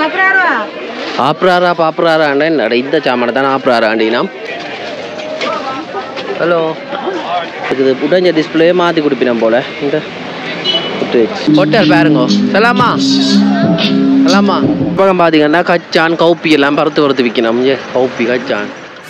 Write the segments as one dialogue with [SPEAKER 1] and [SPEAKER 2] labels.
[SPEAKER 1] ஆப்ராரா பாப்ராராண்டே நட இந்த சாமான தான் ஆப்ராராண்டினாம் ஹலோ இது உடஞ்ச டிஸ்பிளே மாற்றி கொடுப்பினோம் போல இந்த ஹோட்டல் பாருங்க சலாமா சலாமா பக்கம் பார்த்தீங்கன்னா கச்சான் கவுப்பி எல்லாம் பருத்து பருத்து விற்கணும் ஏ கவுப்பி கச்சான்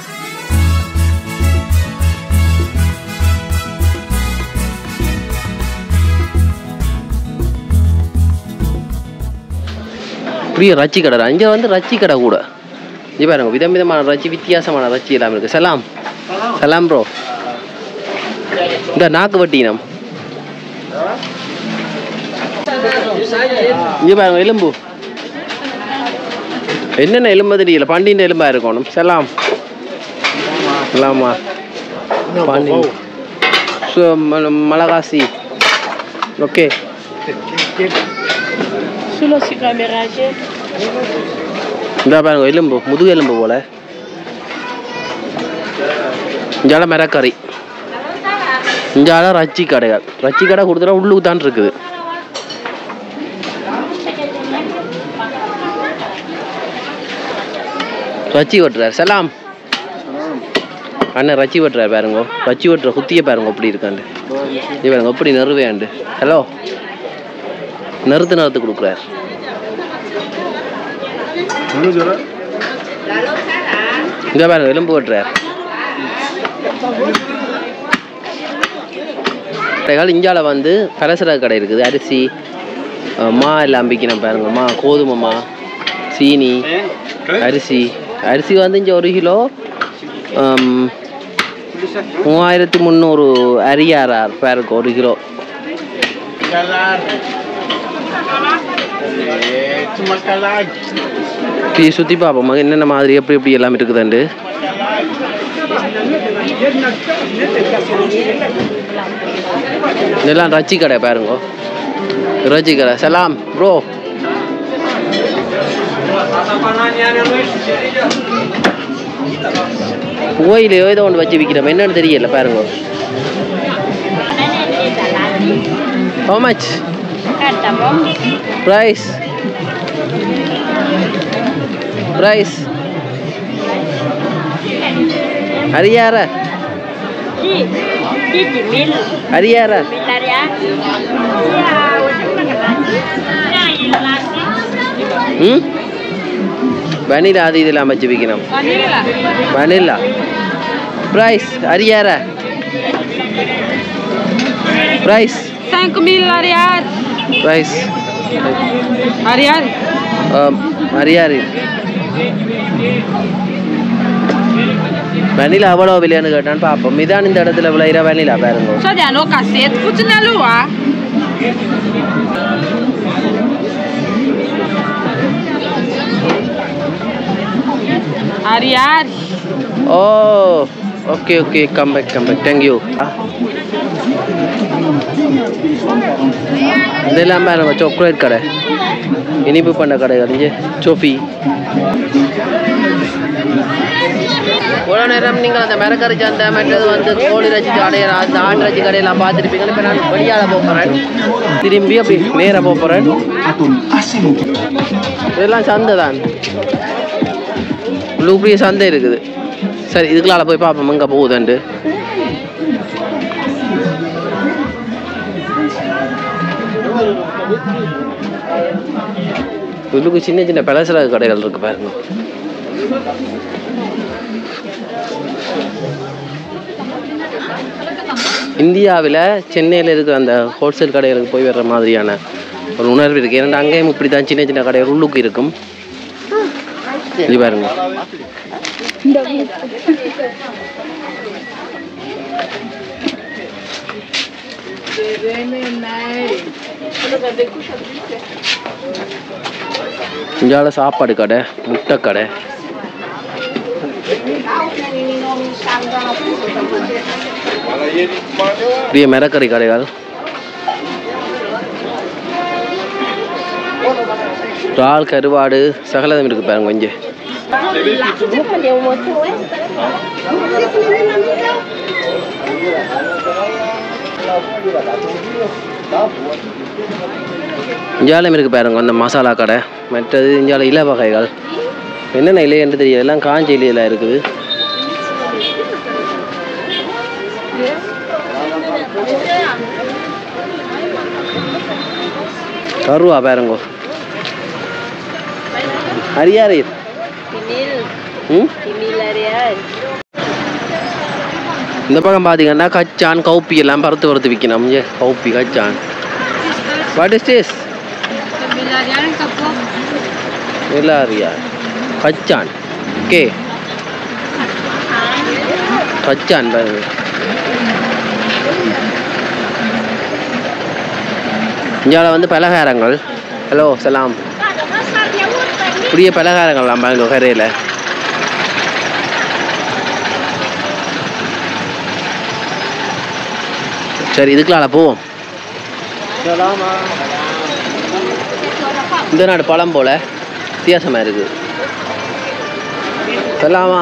[SPEAKER 1] இப்படியே ரச்சி கடை இங்கே வந்து ரச்சி கடை கூட இங்கே பாருங்க விதம் விதமான ரச்சி வித்தியாசமான ரச்சி எல்லாம் இருக்குது சலாம் சலாம் ப்ரோ இந்த நாக்கு வட்டினம் இங்கே பாருங்க எலும்பு என்னென்ன எலும்பு தெரியல பண்டின எலும்பா இருக்கணும் சலாம் சலாமா பாண்டி சு- ம- Malagasy okay
[SPEAKER 2] Sulla si camera che
[SPEAKER 1] இந்த பாருங்க எலும்பு முதுகு எலும்பு போல இஞ்சால மரக்கறி இஞ்சால ரச்சி கடைகள் ரச்சி கடை கொடுத்துட்டா உள்ளுக்கு தான் இருக்குது ரச்சி வெட்டுறார் சலாம் அண்ணன் ரச்சி வெட்டுறார் பாருங்க ரச்சி வெட்டுற குத்திய பாருங்க எப்படி இருக்காண்டு இது பாருங்க எப்படி நெருவேண்டு ஹலோ நறுத்து நறுத்து கொடுக்குறார் இங்க பாருங்க எலும்பு வெட்டுறார் கடைகள் இஞ்சால வந்து பலசர கடை இருக்குது அரிசி அஹ், மா எல்லாம் விற்கணும் பாருங்க மா கோதுமை மா சீனி அரிசி அரிசி வந்து இங்கே ஒரு கிலோ ஹம், மூவாயிரத்தி முந்நூறு அரியாரார் பேருக்கு ஒரு கிலோ இப்படி சுற்றி பார்ப்போம் என்னென்ன மாதிரி எப்படி எப்படி எல்லாம் இருக்குதுண்டு இதெல்லாம் ரச்சி கடை பாருங்க ரச்சி கடை சலாம் ப்ரோ கோயிலையோ ஏதோ ஒன்று வச்சு விற்கிறோம் என்னன்னு தெரியல பாருங்க How much?
[SPEAKER 2] Carta bom.
[SPEAKER 1] Price? Price? ஹரியாரா
[SPEAKER 2] Ki. Ki ki mil.
[SPEAKER 1] ஹரியாரா
[SPEAKER 2] Milaria.
[SPEAKER 1] ம் வனிலா அது இதெல்லாம் வச்சு விற்கணும்
[SPEAKER 2] Vanilla.
[SPEAKER 1] வனிலா ப்ரைஸ் ஹரியாரா ப்ரைஸ்
[SPEAKER 2] 5000 Ariad.
[SPEAKER 1] Price
[SPEAKER 2] Ariad.
[SPEAKER 1] ஹரியாரி வனிலா எவ்வளோ விலையான்னு கேட்டான்னு பார்ப்போம் இதான் இந்த இடத்துல விளையிற வனிலா பாருங்க
[SPEAKER 2] So dia no cacete, fute na lua. Ariad.
[SPEAKER 1] Oh okay okay come back come back thank you இதெல்லாம் பாருங்க சாக்லேட் கடை இனிப்பு பண்ண கடைகள் இங்கே சோஃபி இவ்வளோ நேரம் நீங்கள் அந்த மிரக்கறி சந்தை மற்றது வந்து கோழி ரச்சி கடையில் அந்த ஆட்டு ரச்சி கடையெல்லாம் பார்த்துருப்பீங்க இப்போ நான் வெளியால் போகிறேன் திரும்பி அப்படி நேராக போகிறேன் இதெல்லாம் சந்தை தான் உள்ளுக்குரிய சந்தை இருக்குது சரி இதுக்குள்ளால போய் பார்ப்போம் எங்கே போகுதுன்ட்டு உள்ளுக்கு சின்ன சின்ன பலசர கடைகள் இருக்கு பாருங்க இந்தியாவில் சென்னையில் இருக்கிற அந்த ஹோல்சேல் கடைகளுக்கு போய் வர்ற மாதிரியான ஒரு உணர்வு இருக்குது ஏன்னா அங்கேயும் இப்படி தான் சின்ன சின்ன கடைகள் உள்ளுக்கு இருக்கும் இது பாருங்க இங்கால சாப்பாடு கடை முட்டை கடை பெரிய மிரக்கறி கடைகள் இறால் கருவாடு சகலதம் இருக்கு பாருங்க கொஞ்சம் இஞ்சாலம் இருக்குது பாருங்க அந்த மசாலா கடை மற்றது இஞ்சால இலை வகைகள் என்னென்ன இலை என்று தெரியாது எல்லாம் காஞ்ச இலையெல்லாம் இருக்குது கருவா பாருங்கோ அரியாரி
[SPEAKER 2] Timil.
[SPEAKER 1] ம்
[SPEAKER 2] Timil Ariad.
[SPEAKER 1] இந்த பக்கம் பார்த்தீங்கன்னா கச்சான் கௌப்பி எல்லாம் பருத்து பருத்து விற்கணும் இங்கே கௌப்பி கச்சான் what is this
[SPEAKER 2] Timil Ariad kapo.
[SPEAKER 1] எல்லாரியா கச்சான் ஓகே கச்சான் பாருங்க இந்தியாவில் வந்து பலகாரங்கள் ஹலோ சலாம் புதிய பலகாரங்கள்லாம் பாருங்க கரையில் சரி இதுக்குள்ள போவோம் இந்த நாடு பழம் போல வித்தியாசமா இருக்குது சொல்லாமா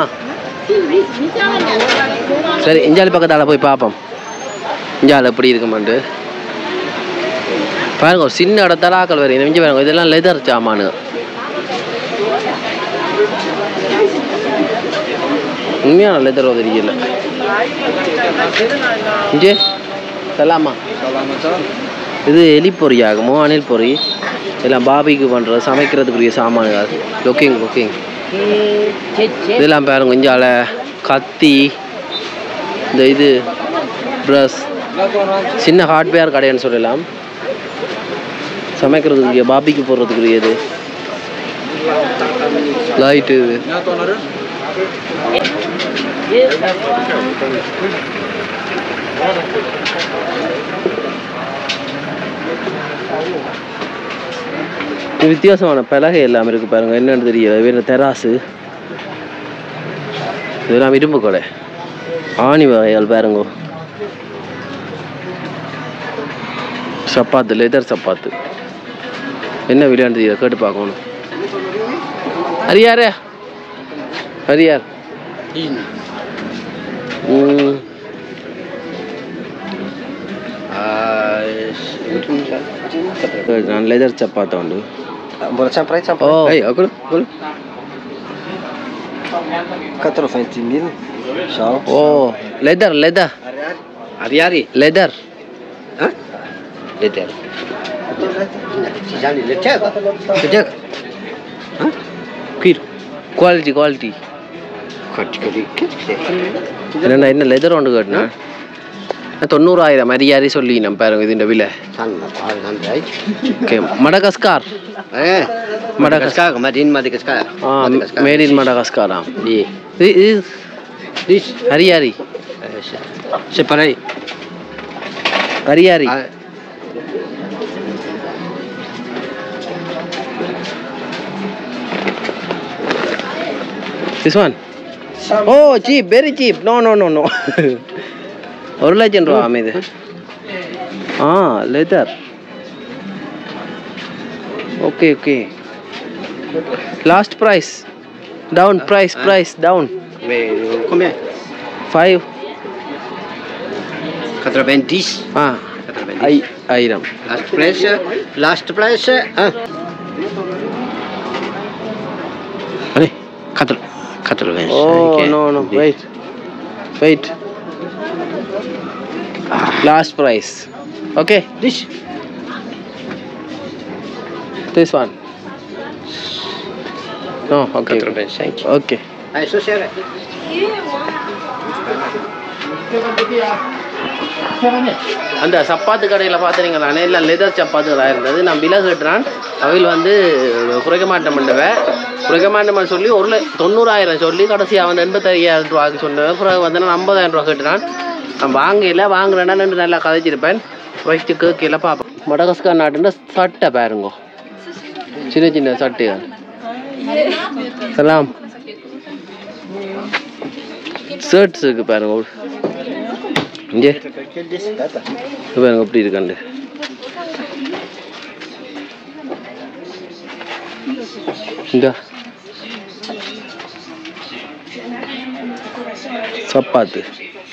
[SPEAKER 1] சரி இஞ்சாலி பக்கத்தால் போய் பார்ப்போம் இஞ்சால் எப்படி இருக்குமான்ட்டு பாருங்க ஒரு சின்ன இடத்தால ஆக்கள் வரும் இஞ்சி பாருங்க இதெல்லாம் லெதர் சாமானு உண்மையான லெதர் தெரியல இஞ்சி சொல்லாமா இது எலி பொரி ஆகுமோ அணில் பொரி இதெல்லாம் பாபிக்கு பண்ணுறது சமைக்கிறதுக்குரிய சாமான்கள் லுக்கிங் லுக்கிங் இதெல்லாம் பாருங்க இஞ்சால கத்தி இந்த இது ப்ரஷ் சின்ன ஹார்ட்வேர் கடைன்னு சொல்லலாம் சமைக்கிறதுக்குரிய பாபிக்கு போடுறதுக்குரியது லைட்டு இது இது வித்தியாசமான பலகை எல்லாம் இருக்கு பாருங்க என்னன்னு தெரியல வேறு தெராசு இதெல்லாம் இரும்பு கடை ஆணி வகைகள் பாருங்க சப்பாத்து லெதர் சப்பாத்து என்ன விளையாண்டு தெரியல கேட்டு பார்க்கணும் ஹரியாரே ஹரியார் ம் நான் லெதர் சப்பாத்து உண்டு
[SPEAKER 3] Boleh sampai sampai.
[SPEAKER 1] Oh.
[SPEAKER 3] Eh, aku aku. 90 mil. Sao?
[SPEAKER 1] Oh leather leather
[SPEAKER 3] Hari-hari.
[SPEAKER 1] Leather
[SPEAKER 3] Hah? Letter. Jangan letter. Letter. Hah?
[SPEAKER 1] கீர் quality quality
[SPEAKER 3] Kau cakap dikit.
[SPEAKER 1] என்ன என்ன லெதர் ஒன்று கேட்டினா தொண்ணூறாயிரம் மரியாதை சொல்லி நம்ம பாருங்க இதுன்ற விலை
[SPEAKER 3] Sana, apa nanti?
[SPEAKER 1] Okay Madagascar
[SPEAKER 3] Eh,
[SPEAKER 1] Madagascar.
[SPEAKER 3] Madagascar, Madin Madagascar.
[SPEAKER 1] ஆ
[SPEAKER 3] Madagascar.
[SPEAKER 1] மேட் இன் மடகஸ்காராம்
[SPEAKER 3] Di.
[SPEAKER 1] இது
[SPEAKER 3] This.
[SPEAKER 1] ஹரியாரி
[SPEAKER 3] Eh, se- separai.
[SPEAKER 1] ஹரியாரி
[SPEAKER 3] Ah,
[SPEAKER 1] this one oh cheap very cheap no no no no ஒரு லட்சம் ரூபா இது ஆ leather okay okay last price down price price down
[SPEAKER 3] mais combien
[SPEAKER 1] five
[SPEAKER 3] 90.
[SPEAKER 1] ஆ
[SPEAKER 3] 90.
[SPEAKER 1] ஐ ஆயிரம்
[SPEAKER 3] Last place, last place, ah.
[SPEAKER 1] அடே
[SPEAKER 3] Quatre, quatre-vingts.
[SPEAKER 1] Oh
[SPEAKER 3] ok.
[SPEAKER 1] No no wait wait last price okay
[SPEAKER 3] This,
[SPEAKER 1] this one no okay
[SPEAKER 3] quatre-vingt-cinq.
[SPEAKER 1] Okay
[SPEAKER 3] Ah, ça c'est vrai.
[SPEAKER 1] அந்த சப்பாத்து கடையில் பார்த்துறீங்களா எல்லாம் leather சப்பாத்துகளாக இருந்தது நான் விலை கேட்டுறான் அவையில் வந்து குறைக்க மாட்டேன் பண்ணுவேன் குறைக்க மாட்டேன் சொல்லி ஒரு ல- தொண்ணூறாயிரம் சொல்லி கடைசியாக வந்து எண்பத்தையாயிரம் ரூபாய்க்கு சொன்னேன் பிறகு வந்து நான் ஐம்பதாயிரம் ரூபா கேட்டுறான் நான் வாங்கல வாங்குறேன்னா ரெண்டு நல்லா கதைச்சிருப்பேன் ஃபஸ்ட்டு கேட்கல பார்ப்பேன் மடகஸ்கார் நாட்டுன்ற சட்டை பாருங்க சின்ன சின்ன சட்டைகள் சலாம் ஷர்ட்ஸ் இருக்கு பாருங்க இங்கே இது பாருங்க எப்படி இருக்காண்டு இந்த சப்பாத்து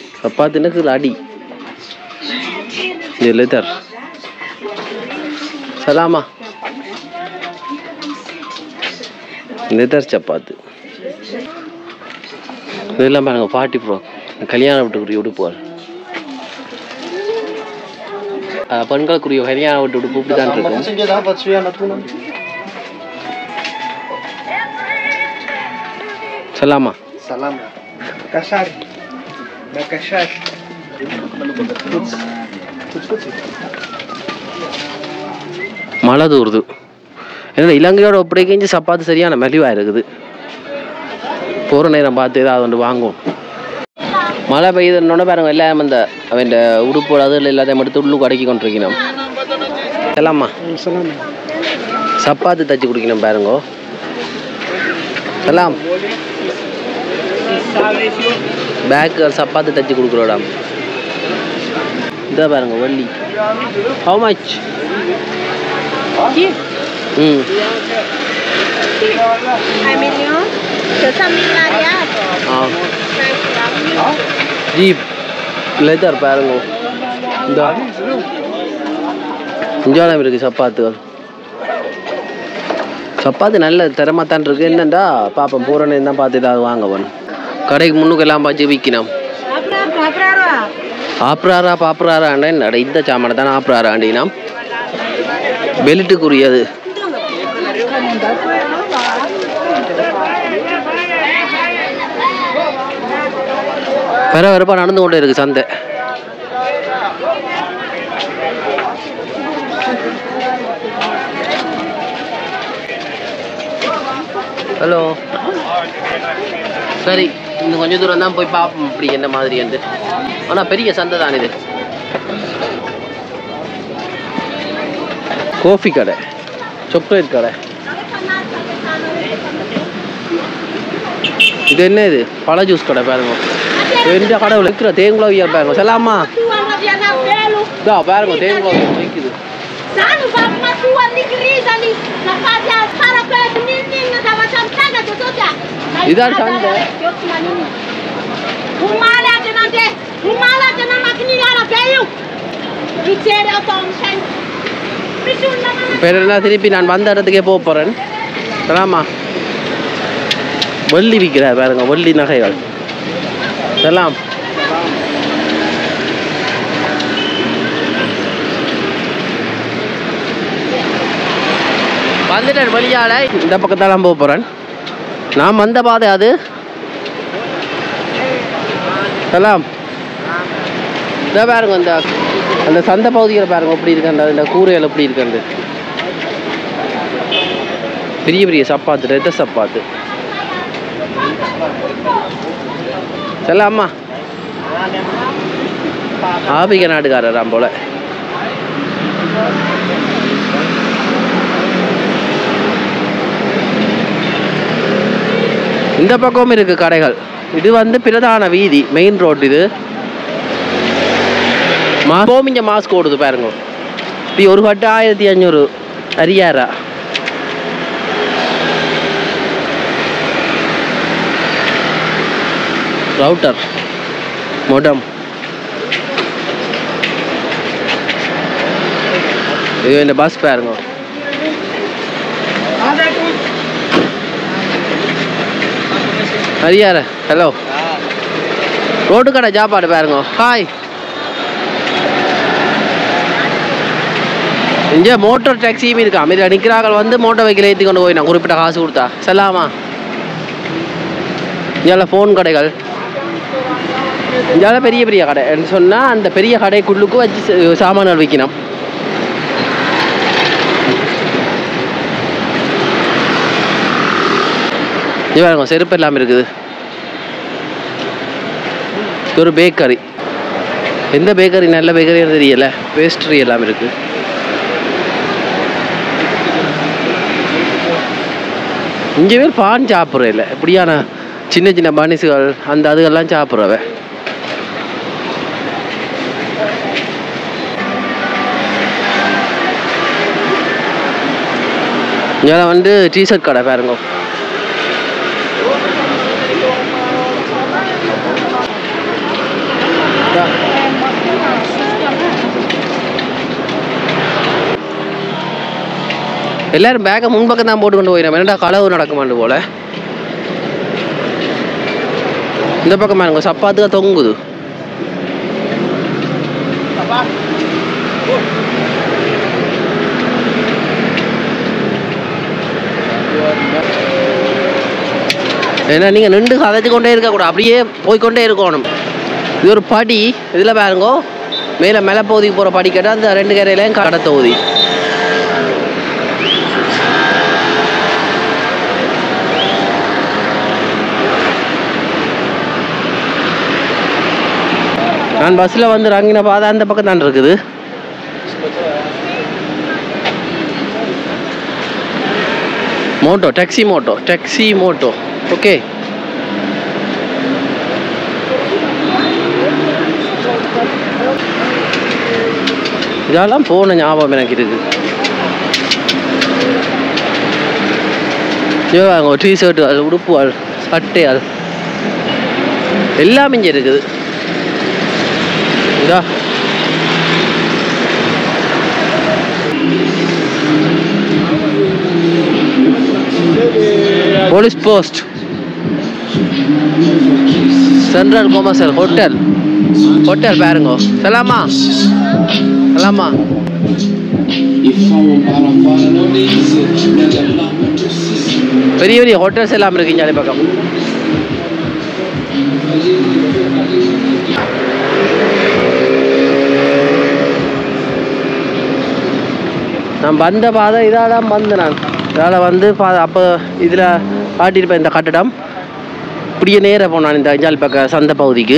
[SPEAKER 1] சப்பாத்துன்னு அடி இது லெதர் சலாமா லெதர் சப்பாத்து இதெல்லாம் பாருங்க பாட்டி ப்ரோ கல்யாண வீட்டுக்குரிய உடுப்பு அஹ் பெண்களுக்குரிய கல்யாண வீட்டு உடுப்பு இப்படி தான் இருக்கும்
[SPEAKER 3] Masih dia dapat sih anak tuh.
[SPEAKER 1] Salama
[SPEAKER 3] Salam. Kasar. Bakasar.
[SPEAKER 1] மழை தூருது ஏன்னா இலங்கையோட ஒப்படைக்கிஞ்சு சப்பாத்து சரியான மலிவாக இருக்குது போகிற நேரம் பார்த்து ஏதாவது ஒன்று வாங்குவோம் மழை பெய்யுதுன்னொன்னே பாருங்க எல்லாம் இந்த அவன் உடுப்பு அதில் எல்லாத்தையும் எடுத்து உள்ளுக்கு அடக்கி கொண்டிருக்கணும் எல்லாம்மா
[SPEAKER 3] Salam.
[SPEAKER 1] சப்பாத்து தச்சு குடிக்கணும் பாருங்க சலாம் பேக்கு சப்பாத்து தச்சு கொடுக்குறோடாம் இதா பாருங்க வள்ளி ஹவு மச் ம்
[SPEAKER 2] 2 million. Sesambilan ya.
[SPEAKER 1] ஆ
[SPEAKER 2] Saya pulang.
[SPEAKER 1] ஜீப் லெதர் பாருங்க இந்த இஞ்சாலம் இருக்கு சப்பாத்துகள் சப்பாத்து நல்ல திறமாத்தான் இருக்கு என்னண்டா பாப்போம் பூரணை தான் பார்த்து ஏதாவது வாங்க வேணும் கடைக்கு முன்னுக்கு எல்லாம் பார்த்து விற்கணும்
[SPEAKER 2] Apa apa apa?
[SPEAKER 1] ஆப்ராரா பாப்ராராண்டே நட இந்த சாமான தான் ஆப்ராராண்டினா பெல்ட்டுக்குரியது பரபரப்பாக நடந்து கொண்டே இருக்கு சந்தை ஹலோ சரி இன்னும் கொஞ்சம் தூரம் தான் போய் பார்ப்போம் இப்படி என்ன மாதிரி என்று ஆனால் பெரிய சந்தை தான் இது கோஃபி கடை சாக்லேட் கடை இது என்ன இது பழ ஜூஸ் கடை பாருங்க எந்த கடை விற்கிற தேங்குளவியா பாருங்க செல்லாமா
[SPEAKER 2] Tuan dia nak belu.
[SPEAKER 1] இதா பாருங்க தேங்குளவியா விற்குது
[SPEAKER 2] Sanu bapa tuan ni gereza ni. Nak kasih sekarang ke sini ni nak macam sana tu tu dah.
[SPEAKER 1] Idan sanda.
[SPEAKER 2] Rumah lah je nanti. Rumah lah je nama kini ada belu. Bicara tom sen. Bisu nama.
[SPEAKER 1] பேரெல்லாம் திருப்பி நான் வந்த இடத்துக்கே போக போகிறேன் செல்லாமா வெள்ளி விற்கிறார் பாருங்க வெள்ளி நகைகள் செல்லாம் வந்துட்டேன் வெளியால இந்த பக்கத்தாலாம் போக போகிறேன் நான் வந்த பாதை அது செல்லாம் இதை பாருங்க இந்த அந்த சந்தை பகுதியில் பாருங்க எப்படி இருக்காண்டு இந்த கூரைகள் எப்படி இருக்காண்டு பெரிய பெரிய சப்பாத்து ரெத்த சப்பாத்து செல்ல அம்மா ஆபிக நாட்டுக்காரராம் போல இந்த பக்கமும் இருக்கு கடைகள் இது வந்து பிரதான வீதி மெயின் ரோட் இது மா கோமிஞ்ச மாஸ்க் ஓடுது பாருங்க இப்படி ஒரு கட்டு ஆயிரத்தி அஞ்சூறு அரியாரா ரவுட்டர் மொடம் இது இந்த பஸ் பாருங்க ஹரியார ஹலோ ரோட்டு கடை சாப்பாடு பாருங்க ஹாய் இங்கே மோட்டார் டாக்ஸியும் இருக்கா இதில் நிற்கிறார்கள் வந்து மோட்டார் வெஹிக்கிள் ஏற்றி கொண்டு போய் நான் குறிப்பிட்ட காசு கொடுத்தா செல்லாமா இங்கே ஃபோன் கடைகள் இங்கே பெரிய பெரிய கடை சொன்னால் அந்த பெரிய கடைக்குள்ளுக்கு வச்சு ச- சாமான்கள் விற்கணும் இது பாருங்க செருப்பு எல்லாம் இருக்குது இது ஒரு பேக்கரி எந்த பேக்கரி நல்ல பேக்கரின்னு தெரியல பேஸ்ட்ரி எல்லாம் இருக்கு இங்கே பேர் பான் சாப்பிட்ற இல்லை இப்படியான சின்ன சின்ன பனிசுகள் அந்த அதுகெல்லாம் சாப்பிட்றவ இங்கே வந்து டிஷர்ட் கடை பாருங்க இந்தா. எல்லாரும் பேக்கை முன்பக்கம் தான் போட்டு கொண்டு போயிடும் என்னடா களவு நடக்குமாண்டு போல இந்த பக்கம் பாருங்க சப்பாத்துக்கு தொங்குது ஏன்னா நீங்கள் நின்று கதைச்சு கொண்டே இருக்கக்கூடாது அப்படியே போய்க்கொண்டே இருக்கணும் இது ஒரு படி இதில் பாருங்க மேலே மேலே பகுதிக்கு போகிற படி கேட்டால் அந்த ரெண்டு கரையிலையும் கடை தொகுதி நான் பஸ்ஸில் வந்து இறங்கின பாதை அந்த பக்கம் தான் இருக்குது moto taxi moto taxi moto okay இதெல்லாம் போன ஞாபகம் எனக்கு இருக்கு ஐயோ அங்கே ஒரு டிஷர்ட்டு அது உடுப்பு அது சட்டை அது எல்லாமே இங்கே இருக்குது இதா police post central commercial hotel hotel பாருங்க சலாமா சலாமா பெரிய பெரிய ஹோட்டல்ஸ் எல்லாம் இருக்கு இங்கே பக்கம் நான் வந்த பாதை இதால் தான் வந்தேன் நான் இதால் வந்து பா அப்போ இதில் காட்டியிருப்பேன் இந்த கட்டடம் இப்படியே நேராக போனான் இந்த அஞ்சால் பக்க சந்தை பகுதிக்கு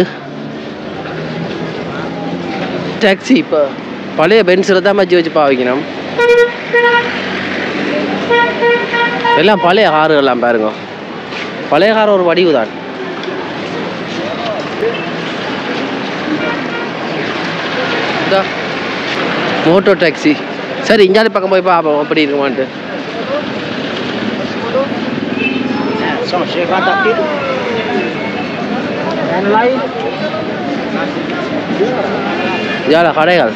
[SPEAKER 1] டாக்ஸி இப்போ பழைய பென்சில் தான் வச்சு வச்சு பாவிக்கணும் எல்லாம் பழைய காருகள்லாம் பாருங்க பழைய கார் ஒரு வடிவு தான் மோட்டோ டாக்ஸி சரி இஞ்சாலி பக்கம் போய் பார்ப்போம் அப்படி இருக்குமான்ட்டு
[SPEAKER 3] Sama saya kata itu. Yang lain.
[SPEAKER 1] இதால கடைகள்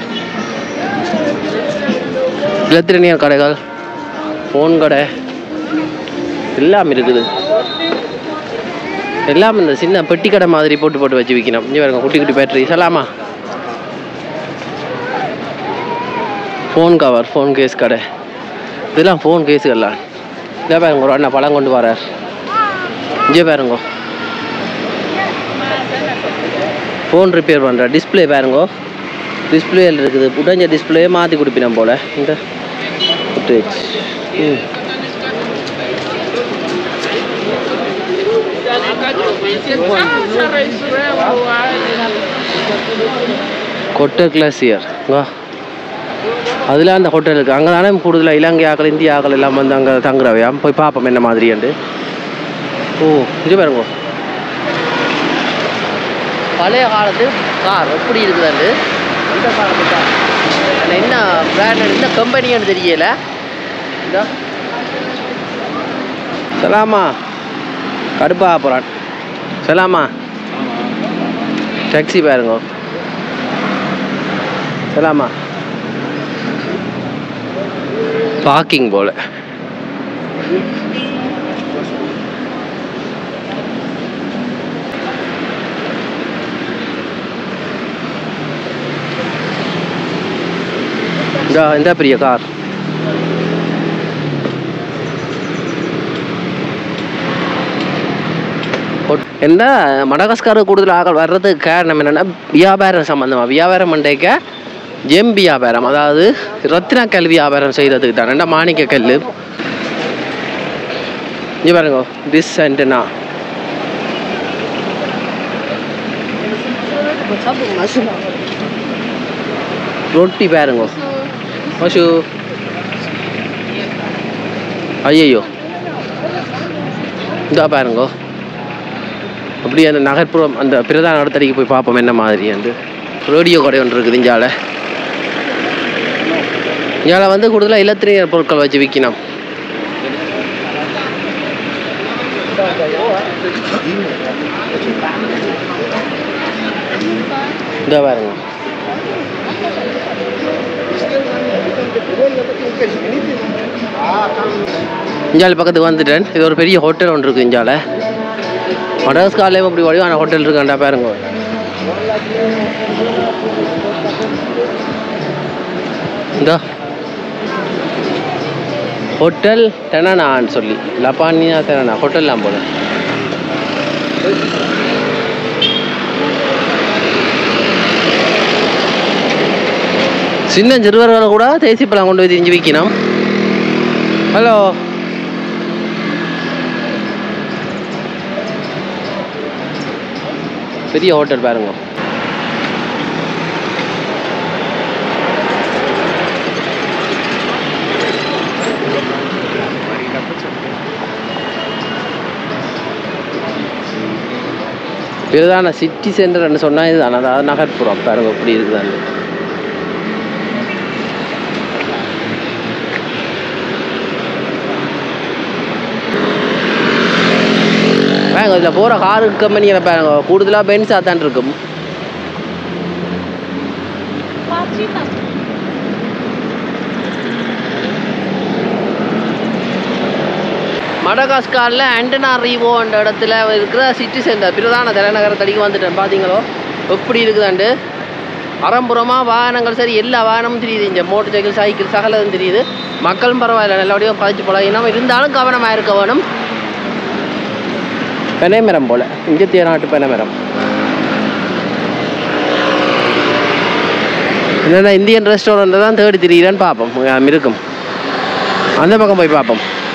[SPEAKER 1] இலத்திரனியர் கடைகள் ஃபோன் கடை எல்லாம் இருக்குது எல்லாம் இந்த சின்ன பெட்டி கடை மாதிரி போட்டு போட்டு வச்சு விற்கணும் இங்கே பாருங்க குட்டி குட்டி பேட்டரி சலாமா ஃபோன் கவர் ஃபோன் கேஸ் கடை இதெல்லாம் ஃபோன் கேஸுகள்லாம் இங்கே பாருங்க ஒரு அண்ணா பழம் கொண்டு வரார் இங்கே பாருங்க ஃபோன் ரிப்பேர் பண்ணுற டிஸ்பிளே பாருங்க டிஸ்பிளேயில் இருக்குது உடஞ்ச டிஸ்பிளேயே மாற்றி கொடுப்பினோம் போல் இந்த footage. ம் கொட்டை கிளாசியர் வா அதில் அந்த ஹோட்டல் இருக்குது அங்கே தானே கூடுதலாக இலங்கை ஆக்கள் இந்திய ஆக்கள் எல்லாம் வந்து அங்கே தங்குறவையாம் போய் பார்ப்போம் என்ன மாதிரியாண்டு ஓ இது பாருங்க பழைய காலத்து கார் எப்படி இருக்குதாண்டு அந்த காலத்து கார் அதில் என்ன பிராண்ட் என்ன கம்பெனின்னு தெரியல இதோ சலாமா கடுப்பா போகிறான் சலாமா டாக்ஸி பாருங்க சலாமா பார்க்கிங் போல இந்த இந்த பெரிய கார் என்ன மடகாஸ்கார் கூடுதல் ஆக்கள் வர்றதுக்கு காரணம் என்னென்னா வியாபாரம் சம்மந்தமாக வியாபாரம் பண்ணிக்க ஜெம் வியாபாரம் அதாவது ரத்தின கல் வியாபாரம் செய்கிறதுக்கு தான் ரெண்டா மாணிக்க கல் இங்கே பாருங்க டிஸ் அண்டனா ரொட்டி பாருங்க பசு ஐயோ இதா பாருங்க அப்படியே அந்த நகர்ப்புறம் அந்த பிரதான இடத்தடிக்கு போய் பார்ப்போம் என்ன மாதிரி வந்து ரேடியோ கடை ஒன்று இருக்குது இஞ்சால இங்கால வந்து கூடுதலாக இலத்திரியர் பொருட்கள் வச்சு விற்கணும் இந்த பாருங்க இஞ்சால பக்கத்துக்கு வந்துட்டேன் இது ஒரு பெரிய ஹோட்டல் ஒன்று இருக்குது இஞ்சால மடகஸ்கார்லேயும் அப்படி வடிவான ஹோட்டல் இருக்காண்டா பாருங்க இந்த ஹோட்டல் தெனனான்னு சொல்லி லப்பானியா தெனனா ஹோட்டல்லாம் போல சின்ன சிறுவர்களை கூட தேசிப்பழம் கொண்டு போய் திரிஞ்சு விற்கணும் ஹலோ பெரிய ஹோட்டல் பாருங்க பிரதான சிட்டி சென்டர்னு சொன்னால் இதுதான் அதாவது நகர்ப்புறம் பாருங்க எப்படி இருக்குதான்னு பாருங்க இதில் போகிற காரு கம்பெனிகளை பாருங்க கூடுதலாக பென்ஸாக தான் இருக்கும்
[SPEAKER 2] Pachita.
[SPEAKER 1] மடகாஸ்காரில் ஆண்டனா ரீவோ என்ற இடத்துல இருக்கிற சிட்டி சென்டர் பிரதான தலைநகரத்தடிக்கு வந்துட்டேன் பார்த்தீங்களோ எப்படி இருக்குதாண்டு அறம்புறமாக வாகனங்கள் சரி எல்லா வாகனமும் தெரியுது இங்கே மோட்டர் சைக்கிள் சைக்கிள் சகலதும் தெரியுது மக்களும் பரவாயில்ல நல்லபடியாக பதிச்சு போகலாம் இன்னும் இருந்தாலும் கவனமாக இருக்க வேணும் பெனைமரம் போல் இந்திய நாட்டு பெனைமரம் என்னென்ன இந்தியன் ரெஸ்டாரண்ட் தான் தேடி திரியிறேன்னு பார்ப்போம் அஹ் இருக்கும் அந்த பக்கம் போய் பார்ப்போம்